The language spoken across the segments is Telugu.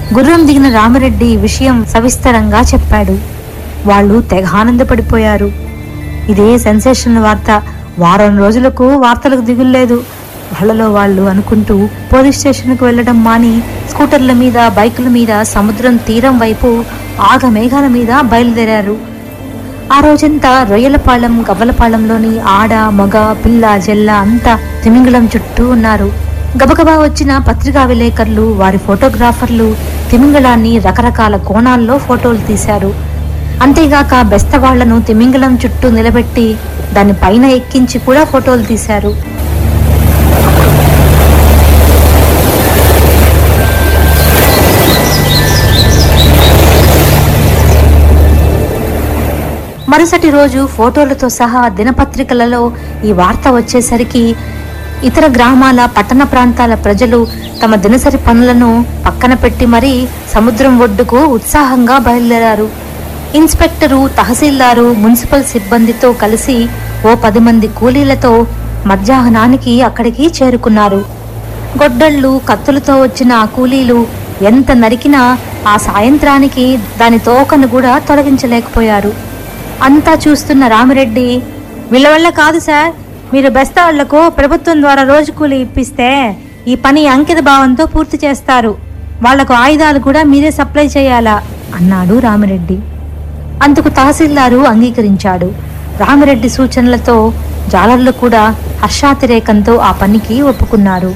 గుర్రం దిగిన రామిరెడ్డి ఈ విషయం సవిస్తరంగా చెప్పాడు వాళ్ళు తెగ ఆనందపడిపోయారు ఇదే సెన్సేషన్ వార్త వారం రోజులకు వార్తలకు దిగుల్లేదు వాళ్ళలో వాళ్ళు అనుకుంటూ పోలీస్ స్టేషన్కు వెళ్ళడం మాని స్కూటర్ల మీద బైకుల మీద సముద్రం తీరం వైపు ఆగ మేఘాల మీద బయలుదేరారు ఆ రోజంతా రొయ్యలపాలెం గవ్వలపాలెంలోని ఆడ మగ పిల్ల జెల్ల అంతా తిమింగళం చుట్టూ ఉన్నారు గబగబా వచ్చిన పత్రికా విలేకరులు వారి ఫోటోగ్రాఫర్లు తిమింగళాన్ని రకరకాల కోణాల్లో ఫోటోలు తీశారు అంతేగాక బెస్తవాళ్లను తిమింగళం చుట్టూ నిలబెట్టి దాని పైన ఎక్కించి కూడా ఫోటోలు తీశారు మరుసటి రోజు ఫోటోలతో సహా దినపత్రికలలో ఈ వార్త వచ్చేసరికి ఇతర గ్రామాల పట్టణ ప్రాంతాల ప్రజలు తమ దినసరి పనులను పక్కన పెట్టి మరీ సముద్రం ఒడ్డుకు ఉత్సాహంగా బయలుదేరారు ఇన్స్పెక్టరు తహసీల్దారు మున్సిపల్ సిబ్బందితో కలిసి ఓ పది మంది కూలీలతో మధ్యాహ్నానికి అక్కడికి చేరుకున్నారు గొడ్డళ్ళు కత్తులతో వచ్చిన ఆ కూలీలు ఎంత నరికినా ఆ సాయంత్రానికి దాని తోకను కూడా తొలగించలేకపోయారు అంతా చూస్తున్న రామిరెడ్డి వీళ్ళ వల్ల కాదు సార్ మీరు బెస్తవాళ్లకు ప్రభుత్వం ద్వారా రోజు కూలి ఇప్పిస్తే ఈ పని అంకిత భావంతో పూర్తి చేస్తారు వాళ్లకు ఆయుధాలు కూడా మీరే సప్లై చేయాలా అన్నాడు రామిరెడ్డి అందుకు తహసీల్దారు అంగీకరించాడు రామిరెడ్డి సూచనలతో జాలర్లు కూడా హర్షాతిరేకంతో ఆ పనికి ఒప్పుకున్నారు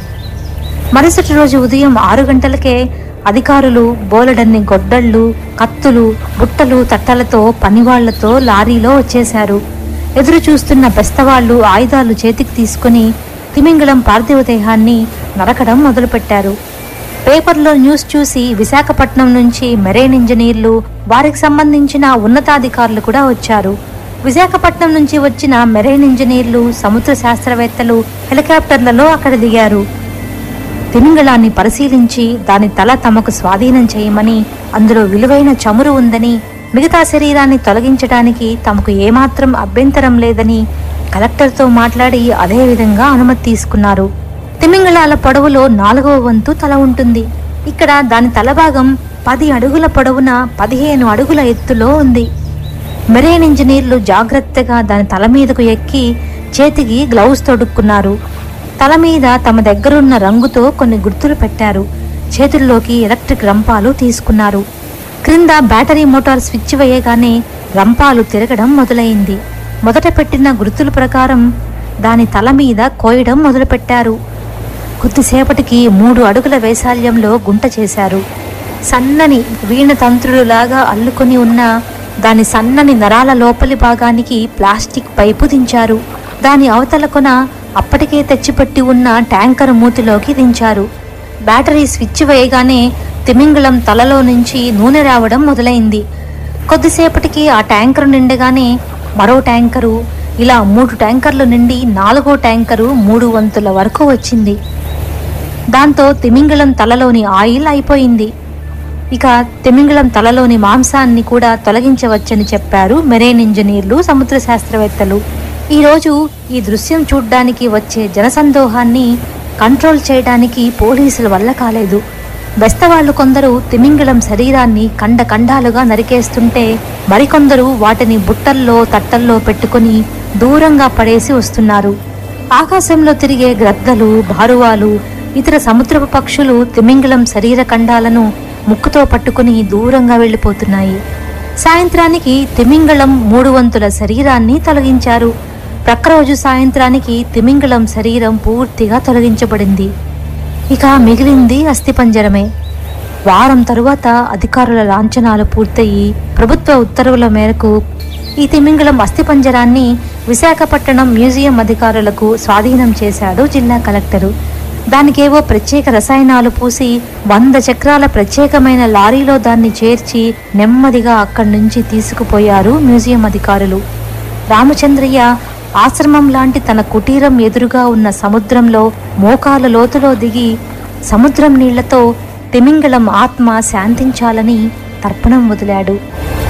మరుసటి రోజు ఉదయం ఆరు గంటలకే అధికారులు బోలెడన్ని గొడ్డళ్ళు కత్తులు బుట్టలు తట్టలతో పనివాళ్లతో లారీలో వచ్చేశారు ఎదురు చూస్తున్న బెస్తవాళ్లు ఆయుధాలు చేతికి తీసుకుని తిమింగళం పార్థివ దేహాన్ని నరకడం మొదలుపెట్టారు పేపర్లో న్యూస్ చూసి విశాఖపట్నం నుంచి మెరైన్ ఇంజనీర్లు వారికి సంబంధించిన ఉన్నతాధికారులు కూడా వచ్చారు విశాఖపట్నం నుంచి వచ్చిన మెరైన్ ఇంజనీర్లు సముద్ర శాస్త్రవేత్తలు హెలికాప్టర్లలో అక్కడ దిగారు తిమింగళాన్ని పరిశీలించి దాని తల తమకు స్వాధీనం చేయమని అందులో విలువైన చమురు ఉందని మిగతా శరీరాన్ని తొలగించడానికి తమకు ఏమాత్రం అభ్యంతరం లేదని కలెక్టర్తో మాట్లాడి అదే విధంగా అనుమతి తీసుకున్నారు తిమింగళాల పొడవులో నాలుగవ వంతు తల ఉంటుంది ఇక్కడ దాని తలభాగం పది అడుగుల పొడవున పదిహేను అడుగుల ఎత్తులో ఉంది మెరైన్ ఇంజనీర్లు జాగ్రత్తగా దాని తల మీదకు ఎక్కి చేతికి గ్లౌస్ తొడుక్కున్నారు తల మీద తమ దగ్గరున్న రంగుతో కొన్ని గుర్తులు పెట్టారు చేతుల్లోకి ఎలక్ట్రిక్ రంపాలు తీసుకున్నారు క్రింద బ్యాటరీ మోటార్ స్విచ్ వేయగానే రంపాలు తిరగడం మొదలైంది మొదట పెట్టిన గుర్తుల ప్రకారం దాని తల మీద కోయడం మొదలుపెట్టారు కొద్దిసేపటికి మూడు అడుగుల వైశాల్యంలో గుంట చేశారు సన్నని వీణ తంత్రులులాగా అల్లుకొని ఉన్న దాని సన్నని నరాల లోపలి భాగానికి ప్లాస్టిక్ పైపు దించారు దాని అవతల కొన అప్పటికే తెచ్చిపెట్టి ఉన్న ట్యాంకర్ మూతిలోకి దించారు బ్యాటరీ స్విచ్ వేయగానే తిమింగళం తలలో నుంచి నూనె రావడం మొదలైంది కొద్దిసేపటికి ఆ ట్యాంకరు నిండగానే మరో ట్యాంకరు ఇలా మూడు ట్యాంకర్లు నిండి నాలుగో ట్యాంకరు మూడు వంతుల వరకు వచ్చింది దాంతో తిమింగళం తలలోని ఆయిల్ అయిపోయింది ఇక తిమింగళం తలలోని మాంసాన్ని కూడా తొలగించవచ్చని చెప్పారు మెరైన్ ఇంజనీర్లు సముద్ర శాస్త్రవేత్తలు ఈరోజు ఈ దృశ్యం చూడ్డానికి వచ్చే జనసందోహాన్ని కంట్రోల్ చేయడానికి పోలీసుల వల్ల కాలేదు బెస్తవాళ్లు కొందరు తిమింగళం శరీరాన్ని కండ కండాలుగా నరికేస్తుంటే మరికొందరు వాటిని బుట్టల్లో తట్టల్లో పెట్టుకుని దూరంగా పడేసి వస్తున్నారు ఆకాశంలో తిరిగే గ్రద్దలు భారువాలు ఇతర సముద్రపు పక్షులు తిమింగళం శరీర ఖండాలను ముక్కుతో పట్టుకుని దూరంగా వెళ్ళిపోతున్నాయి సాయంత్రానికి తిమింగళం మూడు వంతుల శరీరాన్ని తొలగించారు ప్రక్కరోజు సాయంత్రానికి తిమింగళం శరీరం పూర్తిగా తొలగించబడింది ఇక మిగిలింది అస్థిపంజరమే వారం తరువాత అధికారుల లాంఛనాలు పూర్తయి ప్రభుత్వ ఉత్తర్వుల మేరకు ఈ తిమింగళం అస్థిపంజరాన్ని విశాఖపట్నం మ్యూజియం అధికారులకు స్వాధీనం చేశాడు జిల్లా కలెక్టరు దానికేవో ప్రత్యేక రసాయనాలు పూసి వంద చక్రాల ప్రత్యేకమైన లారీలో దాన్ని చేర్చి నెమ్మదిగా అక్కడి నుంచి తీసుకుపోయారు మ్యూజియం అధికారులు రామచంద్రయ్య ఆశ్రమం లాంటి తన కుటీరం ఎదురుగా ఉన్న సముద్రంలో మోకాల లోతులో దిగి సముద్రం నీళ్లతో తిమింగళం ఆత్మ శాంతించాలని తర్పణం వదిలాడు